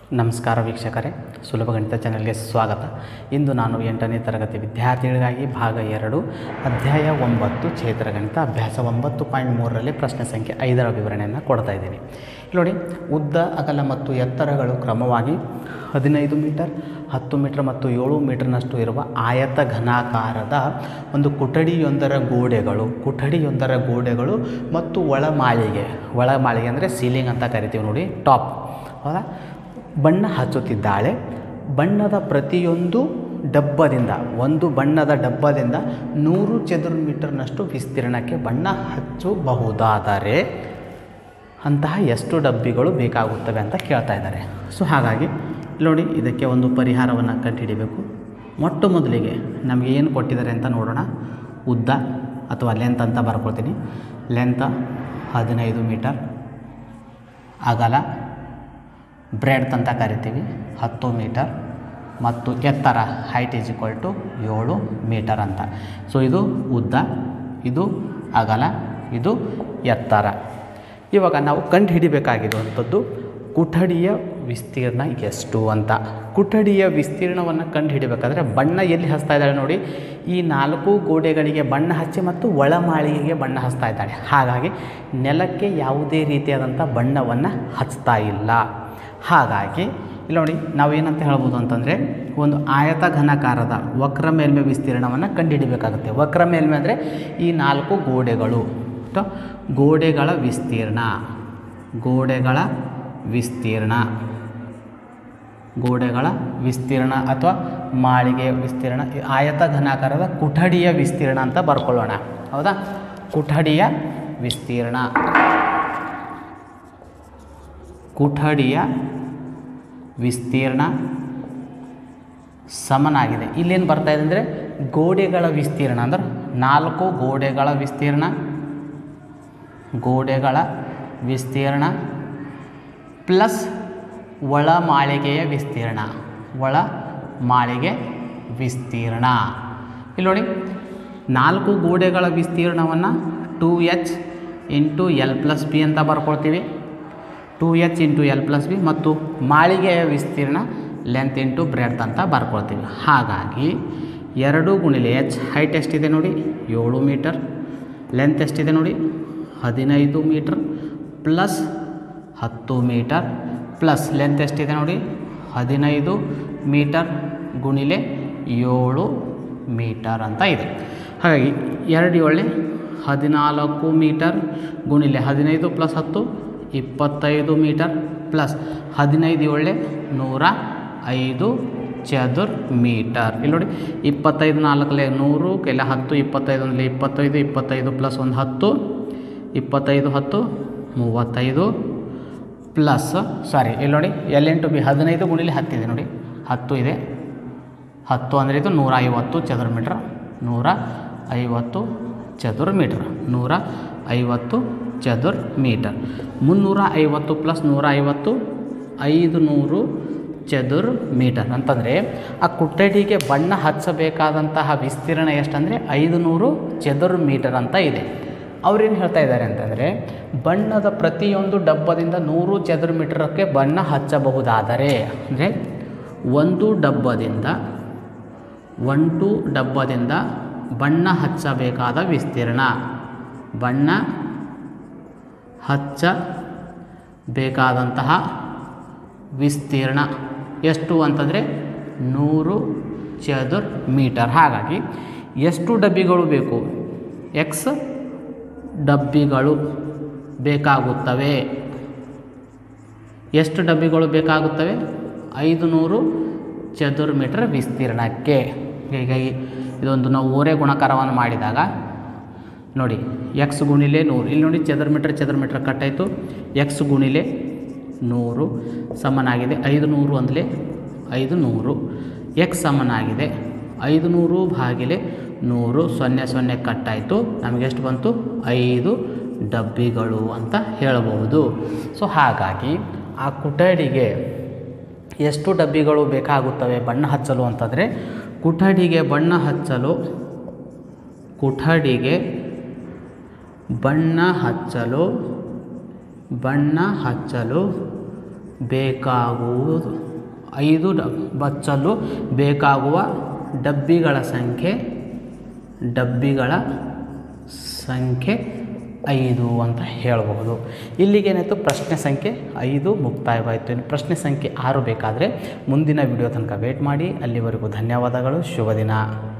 ನಮಸ್ಕಾರ ವೀಕ್ಷಕರೇ ಸುಲಭ ಗಣಿತ ಚಾನೆಲ್ಗೆ ಸ್ವಾಗತ ಇಂದು ನಾನು ಎಂಟನೇ ತರಗತಿ ವಿದ್ಯಾರ್ಥಿಗಳಿಗಾಗಿ ಭಾಗ ಎರಡು ಅಧ್ಯಾಯ ಒಂಬತ್ತು ಕ್ಷೇತ್ರ ಗಣಿತ ಅಭ್ಯಾಸ ಒಂಬತ್ತು ಪಾಯಿಂಟ್ ಮೂರರಲ್ಲಿ ಪ್ರಶ್ನೆ ಸಂಖ್ಯೆ ಐದರ ವಿವರಣೆಯನ್ನು ಕೊಡ್ತಾ ಇದ್ದೀನಿ ಇಲ್ಲಿ ನೋಡಿ ಉದ್ದ ಅಗಲ ಮತ್ತು ಎತ್ತರಗಳು ಕ್ರಮವಾಗಿ ಹದಿನೈದು ಮೀಟರ್ ಹತ್ತು ಮೀಟರ್ ಮತ್ತು ಏಳು ಮೀಟರ್ನಷ್ಟು ಇರುವ ಆಯತ ಘನಾಕಾರದ ಒಂದು ಕೊಠಡಿಯೊಂದರ ಗೋಡೆಗಳು ಕೊಠಡಿಯೊಂದರ ಗೋಡೆಗಳು ಮತ್ತು ಒಳಮಾಳಿಗೆ ಒಳಮಾಳಿಗೆ ಅಂದರೆ ಸೀಲಿಂಗ್ ಅಂತ ಕರಿತೀವಿ ನೋಡಿ ಟಾಪ್ ಹೌದಾ ಬಣ್ಣ ಹಚ್ಚುತ್ತಿದ್ದಾಳೆ ಬಣ್ಣದ ಪ್ರತಿಯೊಂದು ಡಬ್ಬದಿಂದ ಒಂದು ಬಣ್ಣದ ಡಬ್ಬದಿಂದ ನೂರು ಚದುರು ಮೀಟರ್ನಷ್ಟು ವಿಸ್ತೀರ್ಣಕ್ಕೆ ಬಣ್ಣ ಹಚ್ಚಬಹುದಾದರೆ ಅಂತಹ ಎಷ್ಟು ಡಬ್ಬಿಗಳು ಬೇಕಾಗುತ್ತವೆ ಅಂತ ಕೇಳ್ತಾ ಇದ್ದಾರೆ ಸೊ ಹಾಗಾಗಿ ನೋಡಿ ಇದಕ್ಕೆ ಒಂದು ಪರಿಹಾರವನ್ನು ಕಂಡುಹಿಡಿಬೇಕು ಮೊಟ್ಟ ಮೊದಲಿಗೆ ನಮಗೆ ಏನು ಕೊಟ್ಟಿದ್ದಾರೆ ಅಂತ ನೋಡೋಣ ಉದ್ದ ಅಥವಾ ಲೆಂತ್ ಅಂತ ಬರ್ಕೊಳ್ತೀನಿ ಲೆಂತ್ ಹದಿನೈದು ಮೀಟರ್ ಅಗಲ ಬ್ರೆಡ್ತ್ ಅಂತ ಕರಿತೀವಿ ಹತ್ತು ಮೀಟರ್ ಮತ್ತು ಎತ್ತರ ಹೈಟ್ ಈಸ್ ಈಕ್ವಲ್ ಟು ಏಳು ಮೀಟರ್ ಅಂತ ಸೊ ಇದು ಉದ್ದ ಇದು ಅಗಲ ಇದು ಎತ್ತರ ಇವಾಗ ನಾವು ಕಂಡು ಹಿಡಿಬೇಕಾಗಿರುವಂಥದ್ದು ಕುಠಡಿಯ ವಿಸ್ತೀರ್ಣ ಎಷ್ಟು ಅಂತ ಕುಠಡಿಯ ವಿಸ್ತೀರ್ಣವನ್ನು ಕಂಡು ಹಿಡಿಬೇಕಾದ್ರೆ ಬಣ್ಣ ಎಲ್ಲಿ ಹಚ್ತಾ ಇದ್ದಾಳೆ ನೋಡಿ ಈ ನಾಲ್ಕು ಗೋಡೆಗಳಿಗೆ ಬಣ್ಣ ಹಚ್ಚಿ ಮತ್ತು ಒಳಮಾಳಿಗೆಗೆ ಬಣ್ಣ ಹಚ್ತಾ ಇದ್ದಾಳೆ ಹಾಗಾಗಿ ನೆಲಕ್ಕೆ ಯಾವುದೇ ರೀತಿಯಾದಂಥ ಬಣ್ಣವನ್ನು ಹಚ್ತಾ ಇಲ್ಲ ಹಾಗಾಗಿ ಇಲ್ಲಿ ನೋಡಿ ನಾವು ಏನಂತ ಹೇಳ್ಬೋದು ಅಂತಂದರೆ ಒಂದು ಆಯತ ಘನಕಾರದ ವಕ್ರ ಮೇಲ್ಮೆ ವಿಸ್ತೀರ್ಣವನ್ನು ಕಂಡುಹಿಡಿಬೇಕಾಗುತ್ತೆ ವಕ್ರ ಮೇಲ್ಮೆ ಅಂದರೆ ಈ ನಾಲ್ಕು ಗೋಡೆಗಳು ಅಥವಾ ಗೋಡೆಗಳ ವಿಸ್ತೀರ್ಣ ಗೋಡೆಗಳ ವಿಸ್ತೀರ್ಣ ಗೋಡೆಗಳ ವಿಸ್ತೀರ್ಣ ಅಥವಾ ಮಾಳಿಗೆಯ ವಿಸ್ತೀರ್ಣ ಈ ಆಯತ ಘನಾಕಾರದ ಕುಠಡಿಯ ವಿಸ್ತೀರ್ಣ ಅಂತ ಬರ್ಕೊಳ್ಳೋಣ ಹೌದಾ ಕುಠಡಿಯ ವಿಸ್ತೀರ್ಣ ಕುಠಡಿಯ ವಿಸ್ತೀರ್ಣ ಸಮನಾಗಿದೆ ಇಲ್ಲೇನು ಬರ್ತಾ ಇದೆ ಅಂದರೆ ಗೋಡೆಗಳ ವಿಸ್ತೀರ್ಣ ಅಂದ್ರೆ ನಾಲ್ಕು ಗೋಡೆಗಳ ವಿಸ್ತೀರ್ಣ ಗೋಡೆಗಳ ವಿಸ್ತೀರ್ಣ ಪ್ಲಸ್ ಒಳ ಮಾಳಿಗೆಯ ವಿಸ್ತೀರ್ಣ ಒಳ ಮಾಳಿಗೆ ವಿಸ್ತೀರ್ಣ ಇಲ್ಲಿ ನೋಡಿ ನಾಲ್ಕು ಗೋಡೆಗಳ ವಿಸ್ತೀರ್ಣವನ್ನು two H into L plus B ಅಂತ ಬರ್ಕೊಳ್ತೀವಿ two H into L plus B ಮತ್ತು ಮಾಳಿಗೆಯ ವಿಸ್ತೀರ್ಣ ಲೆಂತ್ ಇಂಟು ಬ್ರೆಡ್ತ್ ಅಂತ ಬರ್ಕೊಳ್ತೀವಿ ಹಾಗಾಗಿ ಎರಡು ಗುಣಿಲೆ ಎಚ್ ಹೈಟ್ ಎಷ್ಟಿದೆ ನೋಡಿ ಏಳು ಮೀಟರ್ ಲೆಂತ್ ಎಷ್ಟಿದೆ ನೋಡಿ ಹದಿನೈದು ಮೀಟರ್ ಪ್ಲಸ್ ಹತ್ತು ಮೀಟರ್ ಪ್ಲಸ್ ಲೆಂತ್ ಎಷ್ಟಿದೆ ನೋಡಿ ಹದಿನೈದು ಮೀಟರ್ ಗುಣಿಲೆ ಏಳು ಮೀಟರ್ ಅಂತ ಇದೆ ಹಾಗಾಗಿ ಎರಡು ಏಳೆ ಹದಿನಾಲ್ಕು ಮೀಟರ್ ಗುಣಿಲೆ ಹದಿನೈದು ಪ್ಲಸ್ ಹತ್ತು ಇಪ್ಪತ್ತೈದು ಮೀಟರ್ ಪ್ಲಸ್ ಹದಿನೈದು ಏಳೆ ನೂರ ಐದು ಚದುರ್ ಮೀಟರ್ ಇಲ್ಲಿ ನೋಡಿ ಇಪ್ಪತ್ತೈದು ನಾಲ್ಕಲೆ ನೂರು ಕೆಲ ಹತ್ತು ಇಪ್ಪತ್ತೈದು ಅಂದರೆ ಇಪ್ಪತ್ತೈದು ಇಪ್ಪತ್ತೈದು ಪ್ಲಸ್ ಒಂದು ಹತ್ತು ಇಪ್ಪತ್ತೈದು ಹತ್ತು ಮೂವತ್ತೈದು ಪ್ಲಸ್ ಸಾರಿ ಇಲ್ಲಿ ನೋಡಿ ಎಲ್ ಎಂಟು ಬಿ ಹದಿನೈದು ಗುಣಿಲಿ ಹತ್ತಿದೆ ನೋಡಿ ಹತ್ತು ಇದೆ ಹತ್ತು ಅಂದರೆ ಇದು ನೂರ ಐವತ್ತು ಚದುರ್ ಮೀಟ್ರ್ ನೂರ ಐವತ್ತು ಚದುರ್ ಮೀಟ್ರ್ ನೂರ ಐವತ್ತು ಚದುರ್ ಮೀಟರ್ ಮುನ್ನೂರ ಐವತ್ತು ಪ್ಲಸ್ ನೂರ ಐವತ್ತು ಐದು ನೂರು ಚದುರ್ ಮೀಟರ್ ಅಂತಂದರೆ ಆ ಕುಟ್ಟಡಿಗೆ ಬಣ್ಣ ಹಚ್ಚಬೇಕಾದಂತಹ ವಿಸ್ತೀರ್ಣ ಎಷ್ಟಂದರೆ ಐದು ನೂರು ಚದುರ್ ಮೀಟರ್ ಅಂತ ಇದೆ ಅವ್ರೇನು ಹೇಳ್ತಾ ಇದ್ದಾರೆ ಅಂತಂದರೆ ಬಣ್ಣದ ಪ್ರತಿಯೊಂದು ಡಬ್ಬದಿಂದ ನೂರು ಚದುರ್ ಮೀಟರಕ್ಕೆ ಬಣ್ಣ ಹಚ್ಚಬಹುದಾದರೆ ಅಂದರೆ ಒಂದು ಡಬ್ಬದಿಂದ ಒಂದು ಡಬ್ಬದಿಂದ ಬಣ್ಣ ಹಚ್ಚಬೇಕಾದ ವಿಸ್ತೀರ್ಣ ಬಣ್ಣ ಹಚ್ಚಬೇಕಾದಂತಹ ವಿಸ್ತೀರ್ಣ ಎಷ್ಟು ಅಂತಂದರೆ ನೂರು ಚದುರ್ ಮೀಟರ್ ಹಾಗಾಗಿ ಎಷ್ಟು ಡಬ್ಬಿಗಳು ಬೇಕು ಎಕ್ಸ್ ಡಬ್ಬಿಗಳು ಬೇಕಾಗುತ್ತವೆ ಎಷ್ಟು ಡಬ್ಬಿಗಳು ಬೇಕಾಗುತ್ತವೆ ಐದು ನೂರು ಚದುರ್ ಮೀಟರ್ ವಿಸ್ತೀರ್ಣಕ್ಕೆ ಹೀಗಾಗಿ ಇದೊಂದು ನಾವು ಓರೆ ಗುಣಕಾರವನ್ನು ಮಾಡಿದಾಗ ನೋಡಿ ಎಕ್ಸ್ ಗುಣಿಲೆ ನೂರು ಇಲ್ಲಿ ನೋಡಿ ಚದರ್ ಮೀಟ್ರ್ ಚದರ್ ಮೀಟ್ರ್ ಕಟ್ಟಾಯಿತು ಎಕ್ಸ್ ಗುಣಿಲೆ ನೂರು ಸಮನಾಗಿದೆ ಐದು ನೂರು ಅಂದರೆ ಐದು ನೂರು ಎಕ್ಸ್ ಸಮನಾಗಿದೆ ಐದು ನೂರು ಭಾಗಿಲೆ ನೂರು ಸೊನ್ನೆ ಸೊನ್ನೆ ಕಟ್ಟಾಯಿತು ನಮಗೆಷ್ಟು ಬಂತು ಐದು ಡಬ್ಬಿಗಳು ಅಂತ ಹೇಳಬಹುದು ಸೊ ಹಾಗಾಗಿ ಆ ಕುಟಡಿಗೆ ಎಷ್ಟು ಡಬ್ಬಿಗಳು ಬೇಕಾಗುತ್ತವೆ ಬಣ್ಣ ಹಚ್ಚಲು ಅಂತಂದರೆ ಕುಠಡಿಗೆ ಬಣ್ಣ ಹಚ್ಚಲು ಕುಠಡಿಗೆ ಬಣ್ಣ ಹಚ್ಚಲು ಬಣ್ಣ ಹಚ್ಚಲು ಬೇಕಾಗುವುದು ಐದು ಡ ಬಚ್ಚಲು ಬೇಕಾಗುವ ಡಬ್ಬಿಗಳ ಸಂಖ್ಯೆ ಡಬ್ಬಿಗಳ ಸಂಖ್ಯೆ ಐದು ಅಂತ ಹೇಳಬಹುದು ಇಲ್ಲಿಗೇನಾಯಿತು ಪ್ರಶ್ನೆ ಸಂಖ್ಯೆ ಐದು ಮುಕ್ತಾಯವಾಯಿತು ಇನ್ನು ಪ್ರಶ್ನೆ ಸಂಖ್ಯೆ ಆರು ಬೇಕಾದರೆ ಮುಂದಿನ ವಿಡಿಯೋ ತನಕ ವೇಟ್ ಮಾಡಿ ಅಲ್ಲಿವರೆಗೂ ಧನ್ಯವಾದಗಳು ಶುಭ ದಿನ